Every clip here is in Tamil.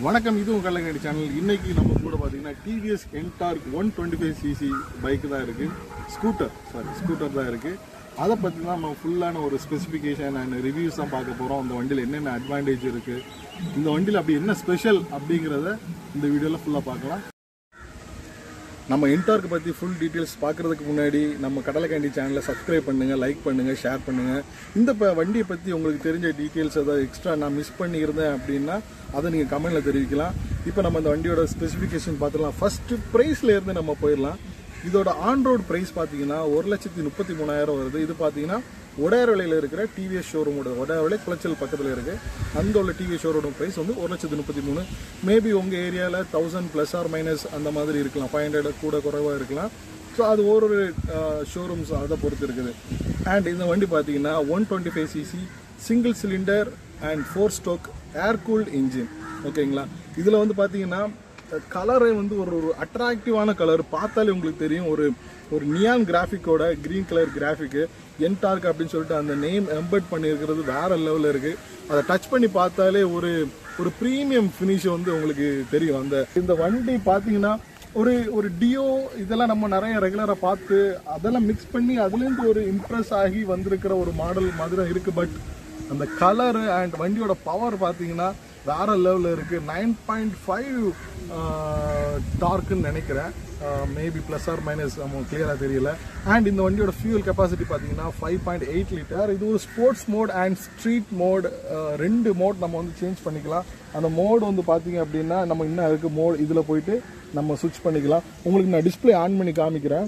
வணக்கம் இது உங்கள் கல்லங்கடி சேனல் இன்னைக்கு நம்ம கூட பார்த்தீங்கன்னா TVS NTorq one twenty five CC bike தான் இருக்கு ஸ்கூட்டர் சாரி ஸ்கூட்டர் தான் இருக்கு அதை பற்றி தான் நம்ம ஃபுல்லான ஒரு ஸ்பெசிஃபிகேஷன் அண்ட் ரிவ்யூஸ் தான் பார்க்க போகிறோம் அந்த வண்டியில் என்னென்ன அட்வான்டேஜ் இருக்கு இந்த வண்டியில் அப்படி என்ன ஸ்பெஷல் அப்படிங்கிறத இந்த வீடியோவில் ஃபுல்லாக பார்க்கலாம் நம்ம இன்டார்க் பற்றி ஃபுல் டீட்டெயில்ஸ் பார்க்குறதுக்கு முன்னாடி நம்ம கடலை கேண்டி சேனலை சப்ஸ்கிரைப் பண்ணுங்கள் லைக் பண்ணுங்கள் ஷேர் பண்ணுங்கள் இந்த ப வண்டியை பற்றி உங்களுக்கு தெரிஞ்ச டீட்டெயில்ஸ் ஏதாவது எக்ஸ்ட்ரா நான் மிஸ் பண்ணியிருந்தேன் அப்படின்னா அதை நீங்கள் கமெண்ட்டில் தெரிவிக்கலாம் இப்போ நம்ம இந்த வண்டியோட ஸ்பெசிஃபிகேஷன் பார்த்துக்கலாம் ஃபஸ்ட்டு ப்ரைஸில் இருந்து நம்ம போயிடலாம் இதோட ஆன் ரோட் ப்ரைஸ் பார்த்தீங்கன்னா ஒரு லட்சத்தி முப்பத்தி மூணாயிரம் வருது இது பார்த்தீங்கன்னா உடையார்விலையில் இருக்கிற டிவிஎஸ் ஷோரூமோட உடையார்விலை குளச்சல் பக்கத்தில் இருக்குது அந்த உள்ள டிவிஎஸ் ஷோரூமோட ப்ரைஸ் வந்து ஒரு லட்சத்து முப்பத்தி மூணு மேபி உங்கள் ஏரியாவில் தௌசண்ட் ப்ளஸ் ஆர் மைனஸ் அந்த மாதிரி இருக்கலாம் ஃபைவ் ஹண்ட்ரட் கூட குறைவாக இருக்கலாம் ஸோ அது ஒரு ஒரு ஷோரூம்ஸ் அதை பொறுத்து இருக்குது அண்ட் இந்த வண்டி பார்த்தீங்கன்னா one twenty five CC single cylinder and four stroke air cooled engine ஓகேங்களா இதில் வந்து பார்த்தீங்கன்னா கலரே வந்து ஒரு ஒரு அட்ராக்டிவான கலர் பார்த்தாலே உங்களுக்கு தெரியும் ஒரு ஒரு நியான் கிராஃபிக்கோட க்ரீன் கலர் கிராஃபிக்கு என்டார்க் அப்படின்னு சொல்லிட்டு அந்த நேம் எம்பெட் பண்ணியிருக்கிறது வேற லெவலில் இருக்குது அதை டச் பண்ணி பார்த்தாலே ஒரு ஒரு ப்ரீமியம் ஃபினிஷ் வந்து உங்களுக்கு தெரியும் அந்த இந்த வண்டி பார்த்தீங்கன்னா ஒரு ஒரு டியோ இதெல்லாம் நம்ம நிறைய ரெகுலராக பார்த்து அதெல்லாம் மிக்ஸ் பண்ணி அதுலேருந்து ஒரு இம்ப்ரெஸ் ஆகி வந்திருக்கிற ஒரு மாடல் மாதிரி தான் இருக்குது பட் அந்த கலரு அண்ட் வண்டியோட பவர் பார்த்தீங்கன்னா வேற லெவலில் இருக்குது நைன் பாயிண்ட் ஃபைவ் டார்க்குன்னு நினைக்கிறேன் மேபி ப்ளஸ் ஆர் மைனஸ் நம்ம கிளியராக தெரியல அண்ட் இந்த வண்டியோட ஃபியூல் கெப்பாசிட்டி பார்த்தீங்கன்னா ஃபைவ் பாயிண்ட் எயிட் லிட்டர் இது ஒரு sports mode and street mode ரெண்டு மோட் நம்ம வந்து சேஞ்ச் பண்ணிக்கலாம் அந்த மோடு வந்து பார்த்தீங்க அப்படின்னா நம்ம இன்னும் அதுக்கு மோட் இதில் போயிட்டு நம்ம சுவிட்ச் பண்ணிக்கலாம் உங்களுக்கு நான் டிஸ்பிளே ஆன் பண்ணி காமிக்கிறேன்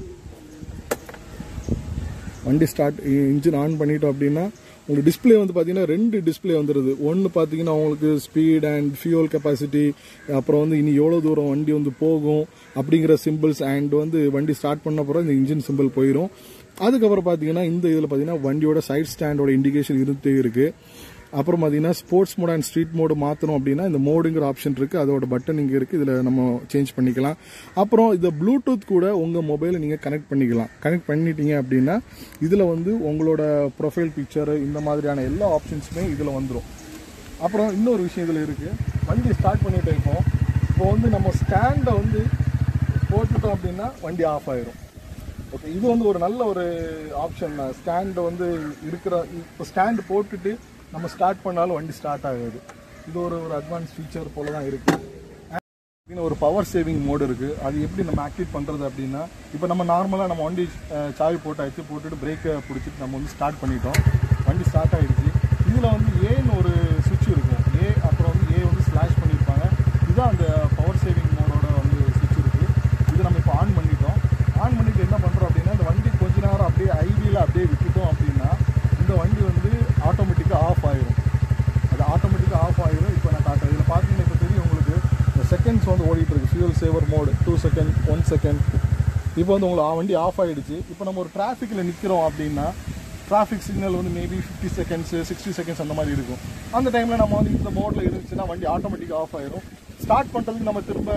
வண்டி ஸ்டார்ட் இன்ஜின் ஆன் பண்ணிட்டோம் அப்படின்னா உங்களுக்கு டிஸ்பிளே வந்து பார்த்தீங்கன்னா ரெண்டு டிஸ்பிளே வந்துடுது ஒன்று பார்த்தீங்கன்னா உங்களுக்கு ஸ்பீட் அண்ட் ஃபியூல் கெப்பாசிட்டி அப்புறம் வந்து இனி எவ்வளோ தூரம் வண்டி வந்து போகும் அப்படிங்கிற சிம்பிள்ஸ் அண்ட் வந்து வண்டி ஸ்டார்ட் பண்ண அப்புறம் இந்த இன்ஜின் சிம்பிள் போயிடும் அதுக்கப்புறம் பார்த்தீங்கன்னா இந்த இதில் பார்த்தீங்கன்னா வண்டியோட சைட் ஸ்டாண்டோட இண்டிகேஷன் இருந்துட்டே இருக்குது அப்புறம் பார்த்தீங்கன்னா sports mode and street mode மாற்றணும் அப்படின்னா இந்த மோடுங்கிற ஆப்ஷன் இருக்குது அதோட பட்டன் இங்கே இருக்குது இதில் நம்ம சேஞ்ச் பண்ணிக்கலாம் அப்புறம் இதை ப்ளூடூத் கூட உங்கள் மொபைலை நீங்கள் கனெக்ட் பண்ணிக்கலாம் கனெக்ட் பண்ணிட்டீங்க அப்படின்னா இதில் வந்து உங்களோட ப்ரொஃபைல் பிக்சரு இந்த மாதிரியான எல்லா ஆப்ஷன்ஸுமே இதில் வந்துடும் அப்புறம் இன்னொரு விஷயம் இதில் இருக்குது வண்டி ஸ்டார்ட் பண்ணிட்டு இருக்கோம் இப்போ வந்து நம்ம ஸ்டாண்டை வந்து போட்டுட்டோம் அப்படின்னா வண்டி ஆஃப் ஆயிரும் ஓகே இது வந்து ஒரு நல்ல ஒரு ஆப்ஷன் தான் ஸ்டாண்டு வந்து இருக்கிற இப்போ ஸ்டாண்டு போட்டுட்டு நம்ம ஸ்டார்ட் பண்ணாலும் வண்டி ஸ்டார்ட் ஆகாது இது ஒரு ஒரு அட்வான்ஸ் ஃபீச்சர் போல தான் இருக்குது ஒரு பவர் சேவிங் மோடு இருக்குது அது எப்படி நம்ம ஆக்டிவேட் பண்ணுறது அப்படின்னா இப்போ நம்ம நார்மலாக நம்ம வண்டி அஹ், சாவி போட்டாச்சு போட்டுட்டு பிரேக்கை பிடிச்சிட்டு நம்ம வந்து ஸ்டார்ட் பண்ணிட்டோம் வண்டி ஸ்டார்ட் ஆகிடுச்சு இதில் வந்து ஏன்னு ஒரு சுவிட்ச் இருக்கும் ஏ அப்புறம் வந்து ஏ வந்து ஸ்லாஷ் பண்ணியிருப்பாங்க இதுதான் அந்த பவர் சேவிங் மோடோட வந்து சுவிட்ச் இருக்குது இது நம்ம இப்போ ஆன் பண்ணிட்டோம் ஆன் பண்ணிட்டு என்ன பண்ணுறோம் அப்படின்னா இந்த வண்டி கொஞ்ச நேரம் அப்படியே ஐவியில் அப்படியே விட்டுட்டோம் அப்படின்னா இந்த வண்டி வந்து ஆட்டோமேட்டிக்காக ஆஃப் ஆயிரும் அது ஆட்டோமேட்டிக்காக ஆஃப் ஆயிரும் இப்போ நான் காட்டுறேன் இதில் பார்த்தீங்கன்னா இப்போ தெரியும் உங்களுக்கு இந்த செகண்ட்ஸ் வந்து ஓடிட்டு இருக்கு fuel saver mode two second one second இப்போ வந்து உங்களுக்கு வண்டி ஆஃப் ஆயிடுச்சு இப்போ நம்ம ஒரு டிராஃபிக்கில் நிற்கிறோம் அப்படின்னா டிராஃபிக் சிக்னல் வந்து maybe fifty seconds sixty seconds அந்த மாதிரி இருக்கும் அந்த டைமில் நம்ம வந்து இந்த மோடில் இருந்துச்சுன்னா வண்டி ஆட்டோமேட்டிக்காக ஆஃப் ஆயிரும் ஸ்டார்ட் பண்ணுறதுக்கு நம்ம திரும்ப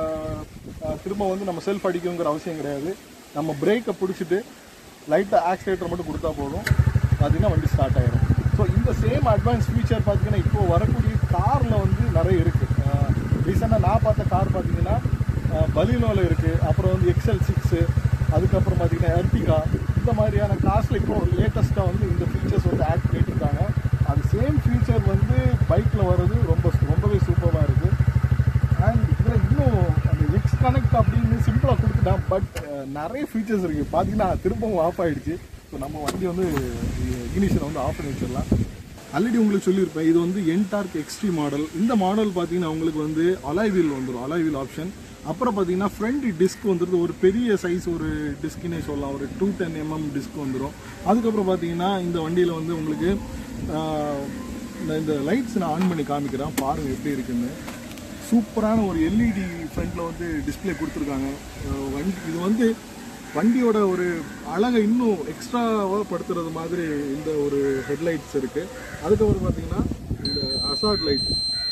அஹ், திரும்ப வந்து நம்ம செல்ஃப் அடிக்கணுங்கிற அவசியம் கிடையாது நம்ம பிரேக்கை பிடிச்சிட்டு லைட்டாக ஆக்சிலேட்டர் மட்டும் கொடுத்தா போதும் பார்த்தீங்கன்னா வண்டி ஸ்டார்ட் ஆயிரும் ஸோ இந்த சேம் அட்வான்ஸ் ஃபீச்சர் பார்த்தீங்கன்னா இப்போ வரக்கூடிய காரில் வந்து நிறைய இருக்குது ரீசெண்டாக நான் பார்த்த கார் பார்த்தீங்கன்னா பலினோவில் இருக்குது அப்புறம் வந்து எக்ஸல் சிக்ஸு அதுக்கப்புறம் பார்த்தீங்கன்னா எர்டிகா இந்த மாதிரியான கார்ஸில் இப்போ லேட்டஸ்ட்டாக வந்து இந்த ஃபீச்சர்ஸ் வந்து ஆட் பண்ணிட்டு இருக்காங்க அது சேம் ஃபீச்சர் வந்து பைக்கில் வர்றது ரொம்ப ரொம்பவே சூப்பராக இருக்குது அண்ட் இதில் இன்னும் அந்த எக்ஸ் கனெக்ட் அப்படின்னு சிம்பிளாக கொடுத்துட்டான் பட் நிறைய ஃபீச்சர்ஸ் இருக்குது பார்த்தீங்கன்னா திரும்பவும் ஆஃப் ஆயிடுச்சு ஸோ நம்ம வண்டி வந்து இனிஷியலை வந்து ஆஃப் பண்ணி வச்சிடலாம் ஆல்ரெடி உங்களுக்கு சொல்லியிருப்பேன் இது வந்து என்டார்க் எக்ஸ்ட்ரீ மாடல் இந்த மாடல் பார்த்தீங்கன்னா உங்களுக்கு வந்து அலாய் வீல் வந்துடும் அலாய் வீல் ஆப்ஷன் அப்புறம் பார்த்தீங்கன்னா ஃப்ரண்ட் டிஸ்க் வந்துடுது ஒரு பெரிய சைஸ் ஒரு டிஸ்க்குன்னே சொல்லலாம் ஒரு டூ டென் எம்எம் டிஸ்க் வந்துடும் அதுக்கப்புறம் பார்த்தீங்கன்னா இந்த வண்டியில் வந்து உங்களுக்கு ஆஹ், இந்த- இந்த லைட்ஸ் நான் ஆன் பண்ணி காமிக்கிறேன் பாருங்கள் எப்படி இருக்குன்னு சூப்பரான ஒரு எல்இடி ஃப்ரண்ட்டில் வந்து டிஸ்ப்ளே கொடுத்துருக்காங்க அஹ் வண்டி இது வந்து வண்டியோட ஒரு அழகை இன்னும் எக்ஸ்ட்ராவாக படுத்துறது மாதிரி இந்த ஒரு ஹெட்லைட்ஸ் இருக்குது அதுக்கப்புறம் பார்த்தீங்கன்னா இந்த அசாட் லைட்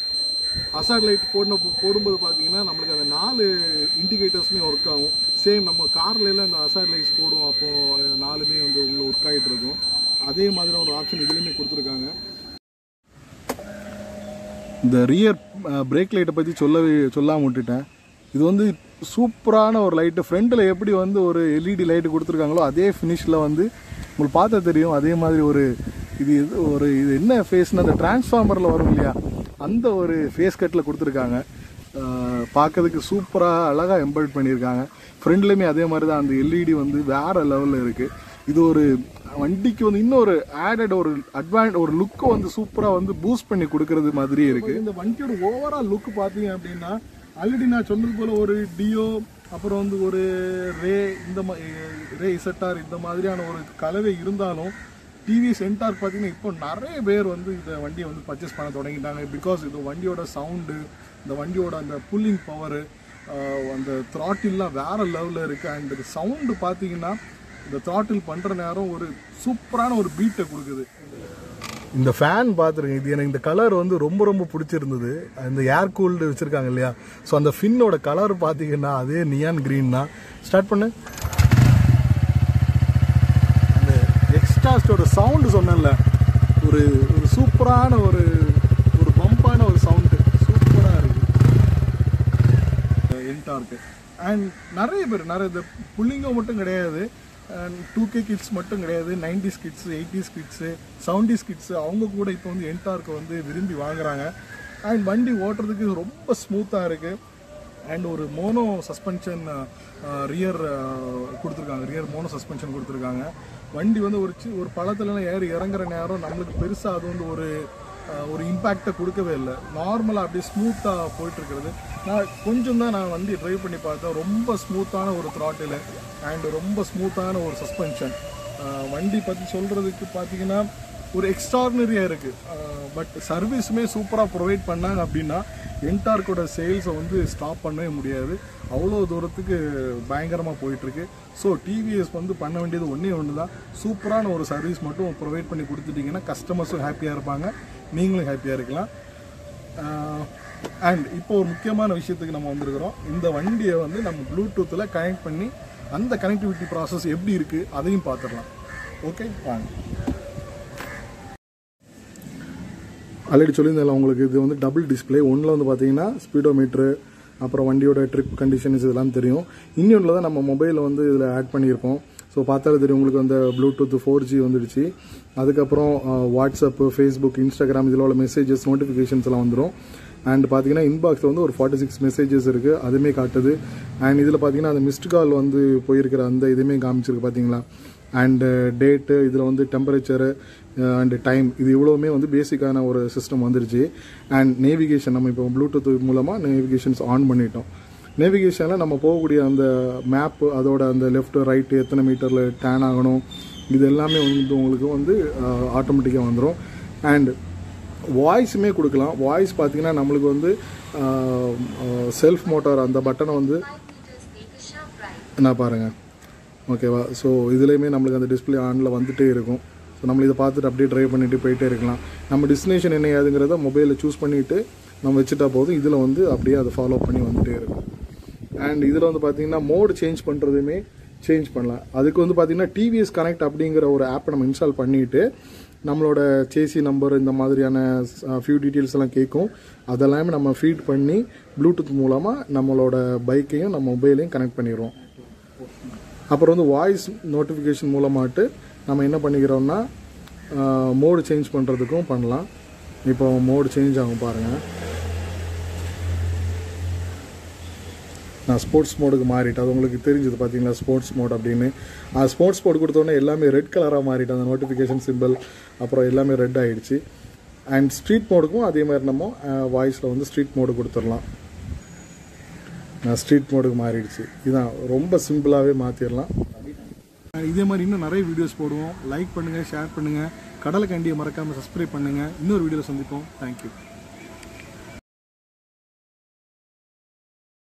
அசாட் லைட் போடணும் போடும்போது பார்த்தீங்கன்னா நம்மளுக்கு அந்த நாலு இண்டிகேட்டர்ஸுமே ஒர்க் ஆகும் சேம் நம்ம கார்ல எல்லாம் இந்த அசாட் லைட்ஸ் போடுவோம் அப்போ அஹ், நாலுமே வந்து உங்களுக்கு ஒர்க் ஆகிட்டு இருக்கும் அதே மாதிரி ஒரு ஆப்ஷன் இதுலேயுமே கொடுத்துருக்காங்க இந்த ரியர் பிரேக் லைட்டை பற்றி சொல்லவே சொல்லாமல் விட்டுட்டேன் இது வந்து சூப்பரான ஒரு லைட்டு ஃப்ரண்ட்டில் எப்படி வந்து ஒரு எல்இடி லைட்டு கொடுத்துருக்காங்களோ அதே ஃபினிஷில் வந்து உங்களுக்கு பார்த்தா தெரியும் அதே மாதிரி ஒரு இது இது ஒரு இது என்ன ஃபேஸ்னா அந்த டிரான்ஸ்ஃபார்மரில் வரும் இல்லையா அந்த ஒரு ஃபேஸ் கட்டில் கொடுத்துருக்காங்க பார்க்கறதுக்கு சூப்பராக அழகாக எம்பர்ட் பண்ணியிருக்காங்க ஃப்ரண்ட்லேயுமே அதே மாதிரி தான் அந்த எல்இடி வந்து வேறு லெவலில் இருக்குது இது ஒரு வண்டிக்கு வந்து இன்னொரு ஆடட் ஒரு அட்வான்ட் ஒரு லுக்கை வந்து சூப்பராக வந்து பூஸ்ட் பண்ணி கொடுக்கறது மாதிரியே இருக்குது இந்த வண்டியோட ஓவரால் லுக் பார்த்தீங்க அப்படின்னா ஆல்ரெடி நான் சொன்னது போல் ஒரு டியோ அப்புறம் வந்து ஒரு ரே இந்த மா- ரே இசட்டார் இந்த மாதிரியான ஒரு கலவை இருந்தாலும் டிவிஎஸ் என்டார் பார்த்தீங்கன்னா இப்போ நிறைய பேர் வந்து இந்த வண்டியை வந்து பர்ச்சேஸ் பண்ண தொடங்கிட்டாங்க பிகாஸ் இது வண்டியோட சவுண்டு இந்த வண்டியோட அந்த புல்லிங் பவரு அந்த த்ராட்டில்லாம் வேற லெவலில் இருக்குது அண்ட் இந்த சவுண்டு பார்த்தீங்கன்னா இந்த த்ராட்டில் பண்ணுற நேரம் ஒரு சூப்பரான ஒரு பீட்டை கொடுக்குது இந்த ஃபேன் பார்த்துருங்க இது எனக்கு இந்த கலர் வந்து ரொம்ப ரொம்ப பிடிச்சிருந்தது இந்த ஏர் கூல்டு வச்சுருக்காங்க இல்லையா ஸோ அந்த ஃபின்னோட கலர் பார்த்தீங்கன்னா அதே நியான் க்ரீன் தான் ஸ்டார்ட் பண்ணு அந்த எக்ஸ்டாஸ்டோட சவுண்டு சொன்னேன்ல ஒரு ஒரு சூப்பரான ஒரு ஒரு பம்பான ஒரு சவுண்டு சூப்பராக இருக்குது என்டார்க்கு அண்ட் நிறைய பேர் நிறைய இந்த புள்ளிங்க மட்டும் கிடையாது டூ கே கிட்ஸ் மட்டும் கிடையாது nineties kids eighties kids seventies kids அவங்க கூட இப்போ வந்து என்டார்க்கை வந்து விரும்பி வாங்குறாங்க அண்ட் வண்டி ஓட்டுறதுக்கு ரொம்ப ஸ்மூத்தாக இருக்குது அண்ட் ஒரு மோனோ சஸ்பென்ஷன் ரியர் கொடுத்துருக்காங்க ரியர் மோனோ சஸ்பென்ஷன் கொடுத்துருக்காங்க வண்டி வந்து ஒரு சி ஒரு பழத்துலலாம் ஏறி இறங்குற நேரம் நம்மளுக்கு பெருசாக அது வந்து ஒரு அஹ், ஒரு இம்பேக்டை கொடுக்கவே இல்லை நார்மலாக அப்படியே ஸ்மூத்தாக போயிட்டு இருக்கிறது நான் கொஞ்சம் தான் நான் வண்டி ட்ரைவ் பண்ணி பார்த்தேன் ரொம்ப ஸ்மூத்தான ஒரு த்ராட்டில் அண்ட் ரொம்ப ஸ்மூத்தான ஒரு சஸ்பென்ஷன் வண்டி பற்றி சொல்கிறதுக்கு பார்த்தீங்கன்னா ஒரு எக்ஸ்ட்ராடினரியாக இருக்குது பட் சர்வீஸுமே சூப்பராக ப்ரொவைட் பண்ணாங்க அப்படின்னா என்டார்க்கோட சேல்ஸை வந்து ஸ்டாப் பண்ணவே முடியாது அவ்வளோ தூரத்துக்கு பயங்கரமாக போயிட்டுருக்கு ஸோ டிவிஎஸ் வந்து பண்ண வேண்டியது ஒன்றே ஒன்று தான் சூப்பரான ஒரு சர்வீஸ் மட்டும் ப்ரொவைட் பண்ணி கொடுத்துட்டிங்கன்னா கஸ்டமர்ஸும் ஹாப்பியாக இருப்பாங்க நீங்களும் ஹாப்பியாக இருக்கலாம் அண்ட் இப்போ ஒரு முக்கியமான விஷயத்துக்கு நம்ம வந்திருக்கிறோம் இந்த வண்டியை வந்து நம்ம ப்ளூடூத்தில் கனெக்ட் பண்ணி அந்த கனெக்டிவிட்டி ப்ராசஸ் எப்படி இருக்குது அதையும் பார்த்துடலாம் ஓகே வாங்க ஆல்ரெடி சொல்லியிருந்தேன் உங்களுக்கு இது வந்து டபுள் டிஸ்ப்ளே ஒன்றில் வந்து பார்த்தீங்கன்னா ஸ்பீடோமீட்ரு அப்புறம் வண்டியோட ட்ரிப் கண்டிஷன்ஸ் இதெல்லாம் தெரியும் இன்னொன்றில் தான் நம்ம மொபைலில் வந்து இதில் ஆட் பண்ணியிருப்போம் ஸோ பார்த்தாலே தெரியும் உங்களுக்கு அந்த ப்ளூடூத் ஃபோர் ஜி வந்துடுச்சு அதுக்கப்புறம் வாட்ஸ்அப்பு ஃபேஸ்புக் இன்ஸ்டாகிராம் இதில் உள்ள மெசேஜஸ் நோட்டிஃபிகேஷன்ஸ் எல்லாம் வந்துடும் அண்ட் பார்த்தீங்கன்னா இன்பாக்ஸில் வந்து ஒரு ஃபார்ட்டி சிக்ஸ் மெசேஜஸ் இருக்குது அதுவுமே காட்டுது அண்ட் இதில் பார்த்தீங்கன்னா அந்த மிஸ்டு கால் வந்து போயிருக்கிற அந்த இதுவுமே காமிச்சிருக்கு பார்த்தீங்களா அண்டு டேட்டு இதில் வந்து டெம்பரேச்சரு அண்டு டைம் இது இவ்வளோவுமே வந்து பேசிக்கான ஒரு சிஸ்டம் வந்துருச்சு அண்ட் நேவிகேஷன் நம்ம இப்போ ப்ளூடூத் மூலமாக நேவிகேஷன்ஸ் ஆன் பண்ணிட்டோம் நேவிகேஷனில் நம்ம போகக்கூடிய அந்த மேப்பு அதோட அந்த லெஃப்ட் ரைட்டு எத்தனை மீட்டரில் டேன் ஆகணும் இது எல்லாமே வந்து உங்களுக்கு வந்து ஆட்டோமேட்டிக்காக வந்துடும் அண்ட் வாய்ஸுமே கொடுக்கலாம் வாய்ஸ் பார்த்தீங்கன்னா நம்மளுக்கு வந்து செல்ஃப் மோட்டார் அந்த பட்டனை வந்து என்ன பாருங்கள் ஓகேவா ஸோ இதுலேயுமே நம்மளுக்கு அந்த டிஸ்பிளே ஆனில் வந்துட்டே இருக்கும் ஸோ நம்ம இதை பார்த்துட்டு அப்படியே ட்ரைவ் பண்ணிட்டு போயிட்டே இருக்கலாம் நம்ம டெஸ்டினேஷன் என்ன ஏதுங்கிறத மொபைலில் சூஸ் பண்ணிவிட்டு நம்ம வச்சுட்டா போதும் இதில் வந்து அப்படியே அதை ஃபாலோ பண்ணி வந்துட்டே இருக்கும் அண்ட் இதில் வந்து பார்த்தீங்கன்னா மோடு சேஞ்ச் பண்ணுறதுமே சேஞ்ச் பண்ணலாம் அதுக்கு வந்து பார்த்தீங்கன்னா டிவிஎஸ் கனெக்ட் அப்படிங்கிற ஒரு ஆப்பை நம்ம இன்ஸ்டால் பண்ணிவிட்டு நம்மளோட சேசி நம்பர் இந்த மாதிரியான ஃபியூ டீட்டெயில்ஸ் எல்லாம் கேட்கும் அதெல்லாமே நம்ம ஃபீட் பண்ணி ப்ளூடூத் மூலமாக நம்மளோட பைக்கையும் நம்ம மொபைலையும் கனெக்ட் பண்ணிடுவோம் அப்புறம் வந்து வாய்ஸ் நோட்டிஃபிகேஷன் மூலமாட்டு நம்ம என்ன பண்ணிக்கிறோம்னா மோடு சேஞ்ச் பண்ணுறதுக்கும் பண்ணலாம் இப்போ மோடு சேஞ்ச் ஆகும் பாருங்கள் நான் ஸ்போர்ட்ஸ் மோடுக்கு மாறிட்டேன் அது உங்களுக்கு தெரிஞ்சது பார்த்தீங்களா ஸ்போர்ட்ஸ் மோட் அப்படின்னு ஸ்போர்ட்ஸ் மோட் கொடுத்தோன்னே எல்லாமே ரெட் கலராக மாறிட்டு அந்த நோட்டிஃபிகேஷன் சிம்பிள் அப்புறம் எல்லாமே ரெட் ஆகிடுச்சு அண்ட் ஸ்ட்ரீட் மோடுக்கும் அதே மாதிரி நம்ம வாய்ஸில் வந்து ஸ்ட்ரீட் மோடு கொடுத்துடலாம் நான் ஸ்ட்ரீட் மோடுக்கு மாறிடுச்சு இதுதான் ரொம்ப சிம்பிளாகவே மாற்றிடலாம் இதே மாதிரி இன்னும் நிறைய வீடியோஸ் போடுவோம் லைக் பண்ணுங்கள் ஷேர் பண்ணுங்கள் கடலை கண்டியை மறக்காமல் சப்ஸ்கிரைப் பண்ணுங்கள் இன்னொரு வீடியோவில் சந்திப்போம் தேங்க்யூ